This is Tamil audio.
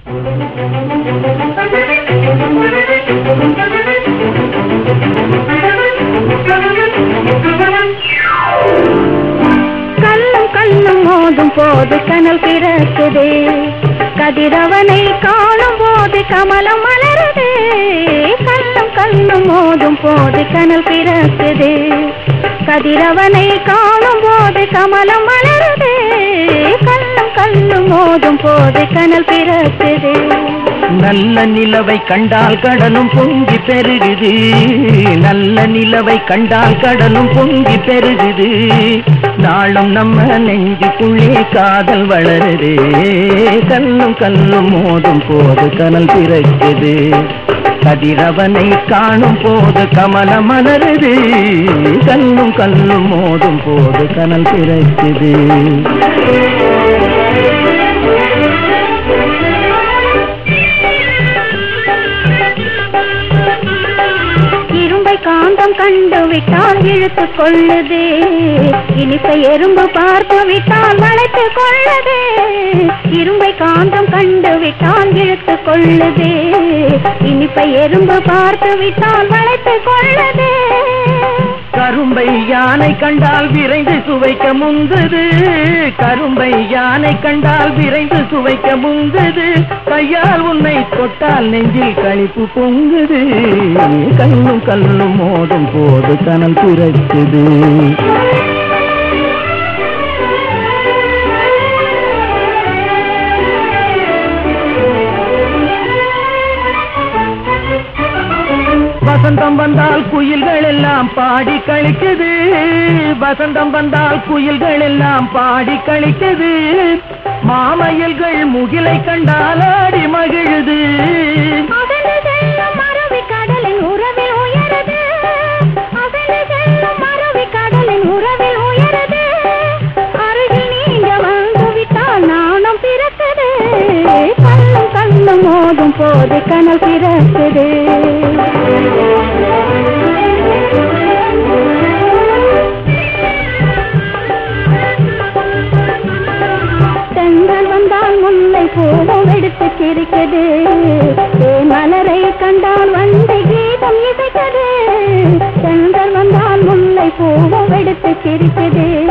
கல்லும் கல்லும் மோதும் போது கனல் பிறக்குதே கதிரவனை காணும் போது கமலம் மலருதே கல்லும் கல்லும் மோதும் போது கனல் பிறக்குதே கதிரவனை காணும் போது கமலம் மலருதே கல்லும் கல்லும் மோதும் போது கனல் பிறக்குதே நல்ல நிலவை கண்டால் கடலும் பொங்கி பெருகுது நல்ல நிலவை கண்டால் கடலும் பொங்கி பெருகுது நாளும் நம்ம நெஞ்சுக்குள்ளே காதல் வளருது கல்லும் கல்லும் மோதும் போது கனல் பிறக்குது கதிரவனை காணும் போது கமல மலருது கல்லும் கல்லும் மோதும் போது கனல் பிறக்குது இரும்பை காந்தம் கண்டு விட்டால் இழுத்து கொள்ளுதே இனிப்பை எறும்பு பார்த்து விட்டால் வளைத்து கொள்ளுதே இரும்பை காந்தம் கண்டு விட்டால் இழுத்து கொள்ளுதே இனிப்பை எறும்பு பார்த்து விட்டால் வளைத்து கொள்ளுதே கரும்பை யானை கண்டால் விரைந்து சுவைக்க முந்தது கரும்பை யானை கண்டால் விரைந்து சுவைக்க முந்தது கையால் உன்னை தொட்டால் நெஞ்சில் களிப்பு பொங்குது கல்லும் கல்லும் மோதும் போது கனல் பிறக்குது வசந்தம் வந்தால் குயில்கள் எல்லாம் பாடி கழிக்குது வசந்தம் வந்தால் குயில்கள் எல்லாம் பாடி கழிக்குது மாமயில்கள் முகிலை கண்டால் ஆடி மகிழுது அகன்று செல்லும் அருவி கடலின் உறவில் உயருது அகன்று செல்லும் அருவி கடலின் உறவில் உயருது அருகில் நீங்க வந்து விட்டால் நாணம் பிறக்குது கல்லும் கல்லும் மோதும் போது கனல் பிறக்குது தென்றல் வந்தால் முல்லை பூவும் எடுத்து சிரிக்குது தேன் மலரை கண்டால் வந்து கீதம் இசைக்குது தென்றல் வந்தால் முல்லை பூவும் எடுத்து சிரிக்குது